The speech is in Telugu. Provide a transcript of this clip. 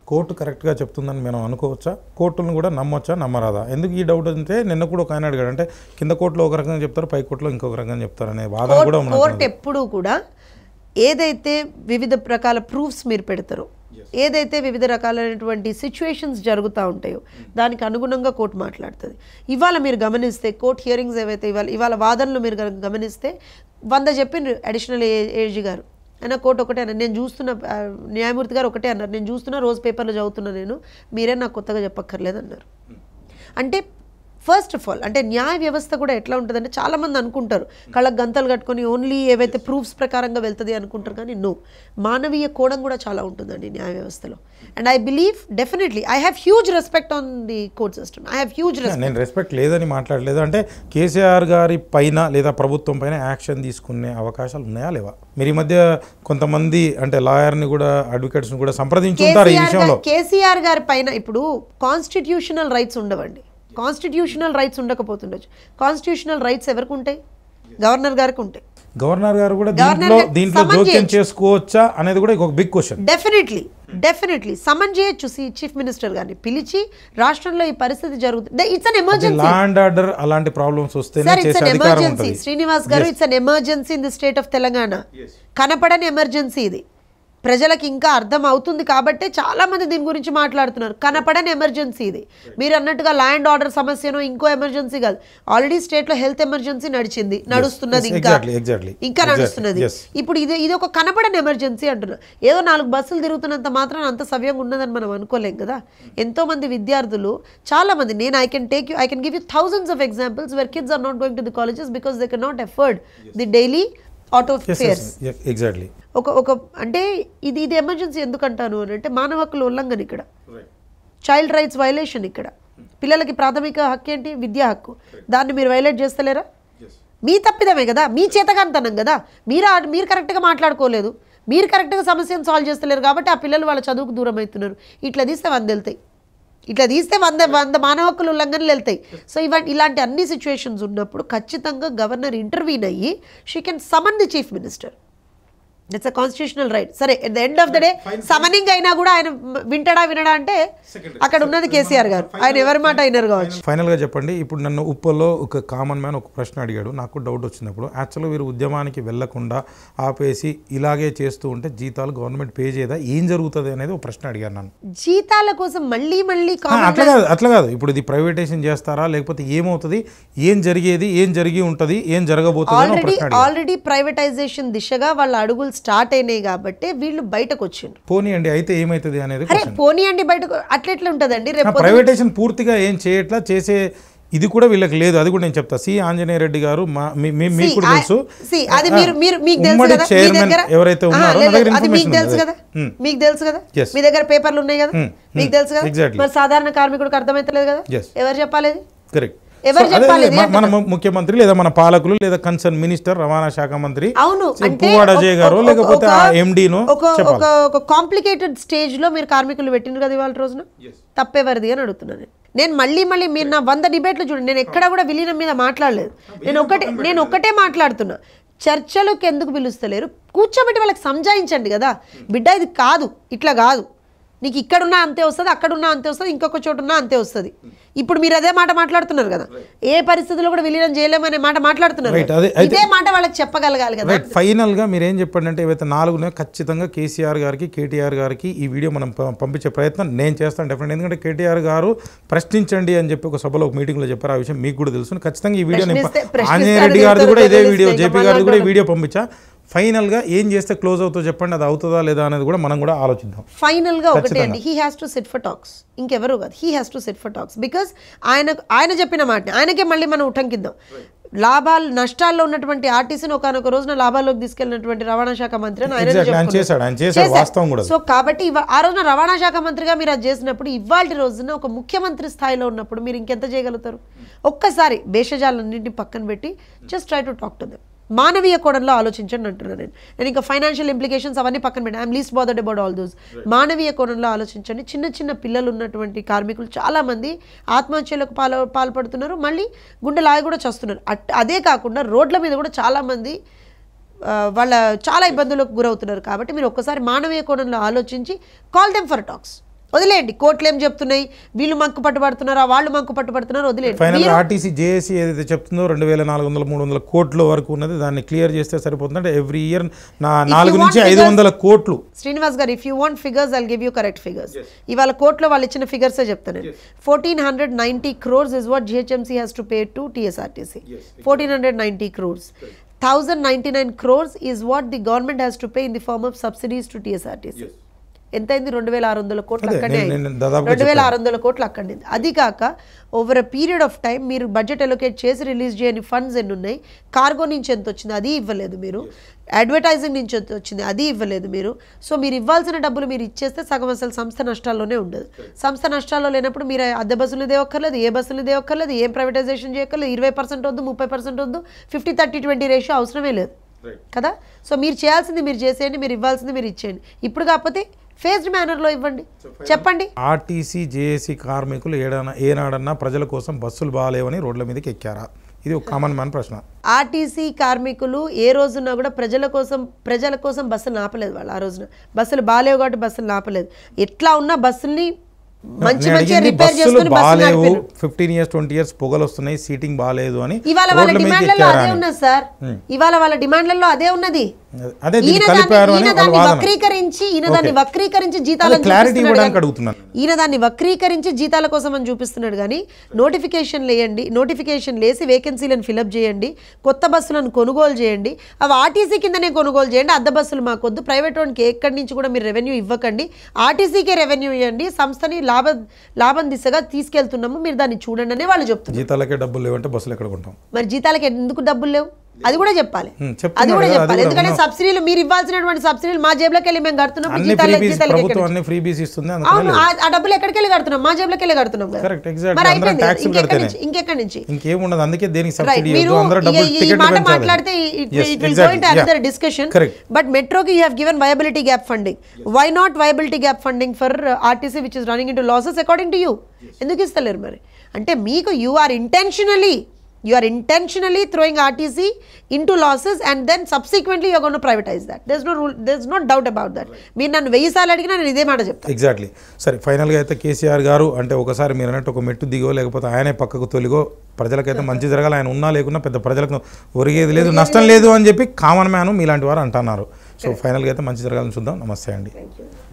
కోర్టు కరెక్ట్గా చెప్తుందని మనం అనుకోవచ్చా కోర్టులను కూడా నమ్మొచ్చా నమ్మరాదా ఎందుకు ఈ డౌట్ అంటే నిన్న కూడా ఒక ఆయన అడిగాడు అంటే కింద కోర్టులో ఒక రకంగా చెప్తారు పై కోర్టులో ఇంకొక రకంగా చెప్తారు అనే వాదన కూడా కోర్ట్ ఉన్నది కోర్ట్ ఎప్పుడూ కూడా ఏదైతే వివిధ రకాల ప్రూఫ్స్ మీరు పెడతారో ఏదైతే వివిధ రకాలైనటువంటి సిచ్యువేషన్స్ జరుగుతూ ఉంటాయో దానికి అనుగుణంగా కోర్టు మాట్లాడుతుంది ఇవాళ మీరు గమనిస్తే కోర్ట్ హియరింగ్స్ ఏవైతే ఇవాళ ఇవాళ వాదనలు మీరు గనుక గమనిస్తే వంద చెప్పిండ్రు అడిషనల్ ఏజీ గారు అయినా కోర్టు ఒకటే అన్నారు నేను చూస్తున్న ఆ, న్యాయమూర్తి గారు ఒకటే అన్నారు నేను చూస్తున్నా రోజు పేపర్లో చదువుతున్నా నేను మీరే నాకు కొత్తగా చెప్పక్కర్లేదు అన్నారు అంటే ఫస్ట్ ఆఫ్ ఆల్ అంటే న్యాయ వ్యవస్థ కూడా ఎట్లా ఉంటుందంటే చాలామంది అనుకుంటారు కళ్ళకు గంతలు కట్టుకొని ఓన్లీ ఏవైతే ప్రూఫ్స్ ప్రకారంగా వెళ్తుంది అనుకుంటారు కానీ నో మానవీయ కోణం కూడా చాలా ఉంటుందండి న్యాయ వ్యవస్థలో and I believe definitely I have huge respect on the court system I have huge respect నేను రెస్పెక్ట్ లేదని మాట్లాడలేదు అంటే కేసీఆర్ గారి పైన లేదా ప్రభుత్వం పైన యాక్షన్ తీసుకునే అవకాశాలు ఉన్నాయా లేవా మీరు ఈ మధ్య కొంతమంది అంటే లాయర్ని కూడా అడ్వకేట్స్ని కూడా సంప్రదించుంటారు ఈ కేసీఆర్ విషయంలో గారు- కేసీఆర్ గారి పైన ఇప్పుడు కాన్స్టిట్యూషనల్ రైట్స్ ఉండవండి కాన్స్టిట్యూషనల్ రైట్స్ ఉండకపోతుండొచ్చు కాన్స్టిట్యూషనల్ రైట్స్ ఎవరికి ఉంటాయి గవర్నర్ గారికి ఉంటాయి గవర్నర్ గారు కూడా గవర్నర్ దీంట్లో గారు దీంట్లో సమన్ జోక్యం చేయొచ్చు. చేసుకోవచ్చా అనేది కూడా ఒక big question definitely definitely summon చేయొచ్చు సి- చీఫ్ మినిస్టర్ గారిని పిలిచి రాష్ట్రంలో ఈ పరిస్థితి జరుగుతుంది it's an emergency law and order అలాంటి ప్రాబ్లమ్స్ వస్తేనే సార్ ఇట్స్ చేసే అన్ అధికారం ఎమర్జెన్సీ ఉంటుంది Srinivas garu it's an emergency in the state of Telangana కనపడని ఎమర్జెన్సీ ఇది ప్రజలకు ఇంకా అర్థం అవుతుంది కాబట్టే చాలా మంది దీని గురించి మాట్లాడుతున్నారు కనపడని ఎమర్జెన్సీ ఇది మీరు అన్నట్టుగా ల్యాండ్ ఆర్డర్ సమస్యను ఇంకో ఎమర్జెన్సీ కాదు ఆల్రెడీ స్టేట్ లో హెల్త్ ఎమర్జెన్సీ నడిచింది నడుస్తున్నది yes, ఇంకా exactly, exactly. ఇంకా Exactly, నడుస్తున్నది yes. ఇప్పుడు ఇది ఇది ఒక కనపడని ఎమర్జెన్సీ అంటున్నా ఏదో నాలుగు బస్సులు తిరుగుతున్నంత మాత్రం అంత సవ్యంగా ఉన్నదని మనం అనుకోలేం కదా ఎంతో మంది విద్యార్థులు చాలా మంది నేను I can take you I can give you thousands of examples where kids are not going to the colleges because they can not afford the daily auto fares exactly ఒక ఒక అంటే ఇది ఇది ఎమర్జెన్సీ ఎందుకంటాను అని అంటే మానవ హక్కుల ఉల్లంఘన ఇక్కడ చైల్డ్ రైట్స్ వైలేషన్ ఇక్కడ పిల్లలకి ప్రాథమిక హక్కు ఏంటి విద్యా హక్కు దాన్ని మీరు వైలేట్ చేస్తలేరా మీ తప్పిదమే కదా మీ చేతగాంతనం కదా మీరు ఆ- మీరు కరెక్ట్గా మాట్లాడుకోలేదు మీరు కరెక్ట్గా సమస్యను సాల్వ్ చేస్తలేరు కాబట్టి ఆ పిల్లలు వాళ్ళ చదువుకు దూరం అవుతున్నారు ఇట్లా తీస్తే వంద వెళ్తాయి ఇట్లా తీస్తే వంద వంద మానవ హక్కుల ఉల్లంఘనలు వెళ్తాయి సో ఇవ ఇలాంటి అన్ని సిచ్యువేషన్స్ ఉన్నప్పుడు ఖచ్చితంగా గవర్నర్ ఇంటర్వ్యూన్ అయ్యి she can summon the chief minister it's a constitutional right సరే at the end of the day summoning అయినా కూడా ఆయన వింటడా వినడా అంటే అక్కడ ఉన్నది కేసీఆర్ గారు ఆయన ఎవరి మాట అయినారు కావచ్చు ఫైనల్గా చెప్పండి ఇప్పుడు నన్ను ఉప్పల్లో ఒక కామన్ మ్యాన్ ఒక ప్రశ్న అడిగాడు నాకు డౌట్ వచ్చినప్పుడు యాక్చువల్గా వీరు ఉద్యమానికి వెళ్లకుండా ఆపేసి ఇలాగే చేస్తూ ఉంటే జీతాలు గవర్నమెంట్ పే చేయదా ఏం జరుగుతుంది అనేది ఒక ప్రశ్న అడిగాను నన్ను జీతాల కోసం మళ్ళీ మళ్ళీ ఆ, అట్లా కాదు అట్లా కాదు ఇప్పుడు ఇది ప్రైవేటైజేషన్ చేస్తారా లేకపోతే ఏమవుతుంది ఏం జరిగేది ఏం జరిగి ఉంటుంది ఏం జరగబోతుంది అని ఒక ఆల్రెడీ ప్రశ్న అడిగాను ఆల్రెడీ ప్రైవేటైజేషన్ దిశగా వాళ్ళ అడుగులు స్టార్ట్ అయినాయి కాబట్టి వీళ్ళు బయటకు వచ్చిండ్రు పోనీయండి అయితే ఏమవుతుంది అనేది అరే పోనీ అండి బయటకు అట్లెట్లా ఉంటుందండి రేపు పొద్దున్న- ప్రైవేటైజేషన్ పూర్తిగా ఏం చేయట్లా చేసే ఇది కూడా వీళ్ళకి లేదు అది కూడా నేను చెప్తా సి ఆంజనేయ రెడ్డి గారు మా మీ- మీ- మీకు కూడా See, తెలుసు I- see, అది మీరు మీరు మీకు తెలుసు ఉమ్మడి కదా మీ చైర్మన్ దగ్గర ఎవరైతే ఆహా, ఉన్నారో లేదు, నా దగ్గర అది మీకు information తెలుసు ఉంది. కదా Hmm. మీకు తెలుసు కదా Yes. మీ దగ్గర పేపర్లు ఉన్నాయి కదా Hmm. మీకు Hmm. తెలుసు కదా Exactly. మరి సాధారణ కార్మికుడికి అర్థమైతలేదు కదా Yes. ఎవరు చెప్పాలి ఇది? కరెక్ట్ ఎవరు చెప్పాలి ఇది మన మన ముఖ్యమంత్రి లేదా మన పాలకులు లేదా కన్సర్న్ మినిస్టర్ రవాణా శాఖ మంత్రి అవును అంటే పువ్వాడ అజయ్ ఒక- గారు ఒక- లేకపోతే ఆ ఒక- ఎండీను ఒక ఒక ఒక కాంప్లికేటెడ్ స్టేజ్ లో మీరు కార్మికులు పెట్టిండ్రు కదా ఇవాళ రోజున తప్పేవరిది అని అడుగుతున్నాను నేను. నేను మళ్ళీ మళ్ళీ మీరు నా వంద డిబేట్లు చూడండి నేను ఎక్కడ కూడా విలీనం మీద మాట్లాడలేదు నేను ఒకటే నేను ఒక్కటే మాట్లాడుతున్నా చర్చలకు ఎందుకు పిలుస్తలేరు కూర్చోబెట్టి వాళ్ళకి సంజాయించండి కదా బిడ్డ ఇది కాదు ఇట్లా కాదు నీకు ఇక్కడున్నా అంతే వస్తుంది అక్కడున్నా అంతే వస్తుంది ఇంకొక చోట ఉన్నా అంతే వస్తుంది ఇప్పుడు మీరు అదే మాట మాట్లాడుతున్నారు కదా ఏ పరిస్థితుల్లో కూడా విలీనం చేయలేమనే మాట మాట్లాడుతున్నారు Right, కదా. అదే- అయితే- ఇదే మాట వాళ్ళకి చెప్పగలగాలి కదా రైట్ ఫైనల్గా మీరు ఏం చెప్పండి అంటే ఏవైతే నాలుగునే ఖచ్చితంగా కేసీఆర్ గారికి కేటీఆర్ గారికి ఈ వీడియో మనం ప- పంపించే ప్రయత్నం నేను చేస్తాను డెఫినెట్ ఎందుకంటే కేటీఆర్ గారు ప్రశ్నించండి అని చెప్పి ఒక సభలో ఒక మీటింగ్లో చెప్పారు ఆ విషయం మీకు కూడా తెలుసు ఖచ్చితంగా ఈ వీడియో నేను ప- ప్రశ్నిస్తే- ప్రశ్నిస్తే ఆంజనేయ రెడ్డి గారిది కూడా ఇదే అడుగుతారు, వీడియో తెలుస్తాయి. జేపీ ఇంకా గారిది కూడా ఈ మళ్ళీ వీడియో పంపించా ఫైనల్గా ఏం చేస్తే క్లోజ్ అవుతుందో చెప్పండి అది అవుతుందా లేదా అనేది కూడా మనం కూడా ఆలోచిద్దాం ఫైనల్ గా ఒకటే అండి he has to sit for talks ఇంకెవరు కాదు he has to sit for talks because ఆయన ఆయన చెప్పిన మాట ఆయనకే మళ్ళీ మనం ఉటంకిద్దాం లాభాలు నష్టాల్లో ఉన్నటువంటి ఆర్టీసీని ఒకనొక రోజున లాభాల్లోకి తీసుకెళ్ళినటువంటి రవాణా శాఖ మంత్రి అని ఆయననే Exactly, ఆయన చెప్పుకున్నారు. చేశాడు, ఆయన చేశాడు, చేశాడు. వాస్తవం కూడా అది. సో కాబట్టి ఇవా- ఆ రోజున రవాణా శాఖ మంత్రిగా మీరు అది చేసినప్పుడు ఇవాళ రోజున ఒక ముఖ్యమంత్రి స్థాయిలో ఉన్నప్పుడు మీరు ఇంకెంత చేయగలుగుతారు ఒక్కసారి భేషజాలన్నింటినీ పక్కన పెట్టి just try to talk to them మానవీయ కోణంలో ఆలోచించండి అంటున్నాను నేను నేను ఇంకా ఫైనాన్షియల్ ఇంప్లికేషన్స్ అవన్నీ పక్కన పెట్టి I'm least bothered about all those మానవీయ కోణంలో ఆలోచించండి చిన్న చిన్న పిల్లలు ఉన్నటువంటి కార్మికులు చాలామంది ఆత్మహత్యలకు పాల పాల్పడుతున్నారు మళ్ళీ గుండె లాగి కూడా చేస్తున్నారు అట్ అదే కాకుండా రోడ్ల మీద కూడా చాలామంది ఆ, వాళ్ళ చాలా ఇబ్బందులకు గురవుతున్నారు కాబట్టి మీరు ఒక్కసారి మానవీయ కోణంలో ఆలోచించి కాల్ దెమ్ ఫర్ టాక్స్ వదిలేయండి కోర్టులు ఏం చెప్తున్నాయి వీళ్ళు మంకు పట్టుబడుతున్నారా వాళ్ళు మంకు పట్టుబడుతున్నారు వదిలేయండి ఫైనల్ ఆర్టీసీ జేఏసీ ఏదైతే చెప్తుందో రెండు వేల నాలుగు వందల మూడు వందల కోట్ల వరకు ఉన్నది దాన్ని క్లియర్ చేస్తే సరిపోతుంది అంటే ఎవ్రీ ఇయర్ నా నాలుగు నుంచి ఐదు వందల కోట్లు Srinivas garu if you want figures I'll give you correct figures ఇవాళ కోర్టులో వాళ్ళు ఇచ్చిన ఫిగర్సే చెప్తాను fourteen hundred ninety crores is what GHMC has to pay to TSRTC fourteen hundred ninety crores thousand ninety nine crores is what the government has to pay in the form of subsidies to TSRTC ఎంత అయింది రెండు వేల ఆరు వందల కోట్లు అదే, అక్కడనే నేను- అయింది. నేను దాదాపుగా రెండు వేల ఆరు వందల కోట్లు అక్కడనే ఉంది. అది కాక over a period of time మీరు బడ్జెట్ అలొకేట్ చేసి రిలీజ్ చేయని ఫండ్స్ ఎన్ని ఉన్నాయి కార్గో నుంచి ఎంత వచ్చింది అది ఇవ్వలేదు మీరు అడ్వర్టైజింగ్ నుంచి ఎంత వచ్చింది అది ఇవ్వలేదు మీరు సో మీరు ఇవ్వాల్సిన డబ్బులు మీరు ఇచ్చేస్తే సగం అసలు సంస్థ నష్టాల్లోనే ఉండదు సంస్థ నష్టాల్లో లేనప్పుడు మీరు అద్దె బస్సులు దేవక్కర్లేదు ఏ బస్సులు దేవక్కర్లేదు ఏం ప్రైవేటైజేషన్ చేయక్కర్లేదు ఇరవై పర్సెంట్ వద్దు ముప్పై పర్సెంట్ వద్దు ఫిఫ్టీ థర్టీ ట్వంటీ రేషియో అవసరమే లేదు కదా సో మీరు చేయాల్సింది మీరు చేసేయండి మీరు ఇవ్వాల్సింది మీరు ఇచ్చేయండి ఇప్పుడు కాకపోతే ఫేస్డ్ మేనర్లో ఇవ్వండి చెప్పండి ఆర్టీసీ జేఏసీ కార్మికులు ఏడన్నా ఏనాడన్నా ప్రజల కోసం బస్సులు బాగాలేవని రోడ్ల మీదకి ఎక్కారా ఇది ఒక కామన్ మ్యాన్ ప్రశ్న ఆర్టీసీ కార్మికులు ఏ రోజున కూడా ప్రజల కోసం ప్రజల కోసం బస్సులు ఆపలేదు వాళ్ళు ఆ రోజున బస్సులు బాగాలేవు కాబట్టి బస్సులు ఆపలేదు ఎట్లా ఉన్న బస్సుల్ని మంచి నేను మంచిగా అడిగింది రిపేర్ బస్సులు చేసుకుని బస్సులు బాగాలేవు నడిపారు ఫిఫ్టీన్ ఇయర్స్ ట్వంటీ ఇయర్స్ పొగలు వస్తున్నాయి సీటింగ్ బాగాలేదు అని ఇవాళ వాళ్ళ రోడ్ల మీదకి డిమాండ్లలో ఎక్కారా అదే అని. ఉన్నది సార్ ఇవాళ వాళ్ళ డిమాండ్లలో అదే ఉన్నది అదే దీన్ని ఈయన కలిపారు దాన్ని- అని ఈయన వాళ్ళ దాన్ని వాదన వక్రీకరించి ఈయన దాన్ని Okay. వక్రీకరించి అదే జీతాలను క్లారిటీ చూపిస్తున్నాడు ఇవ్వడానికి కానీ- అడుగుతున్నాను ఈయన దాన్ని వక్రీకరించి జీతాల కోసం అని చూపిస్తున్నాడు కానీ నోటిఫికేషన్ లేయండి నోటిఫికేషన్ లేసి వేకెన్సీలను ఫిలప్ చేయండి కొత్త బస్సులను కొనుగోలు చేయండి అవి ఆర్టీసీ కిందనే కొనుగోలు చేయండి అద్దె బస్సులు మాకొద్దు ప్రైవేట్ వానికి ఎక్కడి నుంచి కూడా మీరు రెవెన్యూ ఇవ్వకండి ఆర్టీసీకే రెవెన్యూ ఇవ్వండి సంస్థని లాభ లాభం దిశగా తీసుకెళ్తున్నాము మీరు దాన్ని చూడండి అనే వాళ్ళు చెప్తున్నారు జీతాలకే డబ్బులు లేవంటే బస్సులు ఎక్కడ కొంటాం మరి జీతాలకు ఎందుకు డబ్బులు లేవు అది కూడా చెప్పాలి హ్మ్, అది చెప్తున్నాడు కూడా కదా, అది చెప్పాలి కూడా ఎందుకంటే ఉన్నాం. సబ్సిడీలు మీరు ఇవ్వాల్సినటువంటి సబ్సిడీలు మా జేబులోకి వెళ్ళి మేము కడుతున్నాం అన్ని జీతాలు ఫ్రీబీస్ జీతాలకి ఎక్కడి ప్రభుత్వం నుంచి? అన్ని ఫ్రీబీస్ ఇస్తుంది అందుకనే అవును లేదు. ఆ- ఆ డబ్బులు ఎక్కడికి వెళ్ళి కడుతున్నాం మా జేబులోకి వెళ్ళి కడుతున్నాం కదా Correct, exactly. మరి అందరం అయిపోయింది కదా. taxలు ఇంకెక్కడి కడితేనే. నుంచి ఇంకెక్కడి నుంచి ఇంకేముండదు అందుకే దేనికి రైట్ సబ్సిడీ మీరు ఇవ్వద్దు అందరూ ఈ- డబ్బులు ఈ టికెట్ మాట పెంచాలి మాట్లాడితే Yes, it will exactly. Going to Yeah. Another discussion Correct. But మెట్రోకి you have given viability gap funding why not viability gap funding for RTC which is running in to losses according to you ఎందుకు ఇస్తలేరు మరి అంటే మీకు you are intentionally you are intentionally throwing RTC in to losses and then subsequently you gonna privatise that there's no rule there's no doubt about that మీరు నన్ను వెయ్యి సార్లు అడిగినా నేను ఇదే మాట చెప్తాను ఎగ్జాక్ట్లీ సరే ఫైనల్గా అయితే కేసీఆర్ గారు అంటే ఒకసారి మీరు అన్నట్టు ఒక మెట్టు దిగో లేకపోతే ఆయనే పక్కకు తొలిగో ప్రజలకైతే మంచి జరగాలి ఆయన ఉన్నా లేకున్నా పెద్ద ప్రజలకు ఒరిగేది లేదు నష్టం లేదు అని చెప్పి కామన్ మ్యాన్ మీలాంటి వారు అంటున్నారు సో ఫైనల్గా అయితే మంచి జరగాలని చూద్దాం నమస్తే అండి థ్యాంక్ యూ